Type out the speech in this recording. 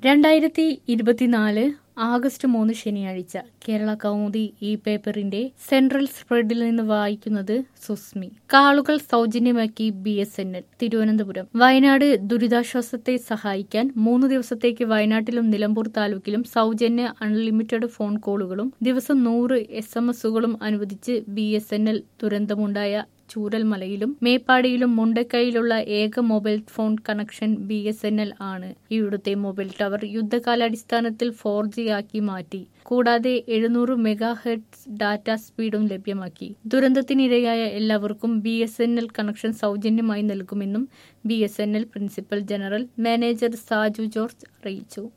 രണ്ടായിരത്തി ഇരുപത്തിനാല് ആഗസ്റ്റ് മൂന്ന് ശനിയാഴ്ച കേരള കൗമുദി ഈ പേപ്പറിന്റെ സെൻട്രൽ സ്പ്രെഡിൽ നിന്ന് വായിക്കുന്നത് സുസ്മി കാളുകൾ സൗജന്യമാക്കി B S N L Thiruvananthapuram Wayanad ദുരിതാശ്വാസത്തെ സഹായിക്കാൻ മൂന്ന് ദിവസത്തേക്ക് വയനാട്ടിലും നിലമ്പൂർ താലൂക്കിലും സൗജന്യ അൺലിമിറ്റഡ് ഫോൺ കോളുകളും ദിവസം നൂറ് എസ് എം എസുകളും അനുവദിച്ച് ബി എസ് എൻ എൽ ദുരന്തമുണ്ടായ ചൂരൽമലയിലും മേപ്പാടിയിലും മുണ്ടക്കൈയിലുള്ള ഏക mobile phone connection B S N L ആണ് ഇവിടുത്തെ മൊബൈൽ ടവർ യുദ്ധകാലാടിസ്ഥാനത്തിൽ ഫോർ ജി ആക്കി മാറ്റി കൂടാതെ എഴുന്നൂറ് മെഗാ ഹെർട്സ് ഡാറ്റ സ്പീഡും ലഭ്യമാക്കി ദുരന്തത്തിനിരയായ എല്ലാവർക്കും B S N L connection സൗജന്യമായി നൽകുമെന്നും B S N L principal general manager Saju George അറിയിച്ചു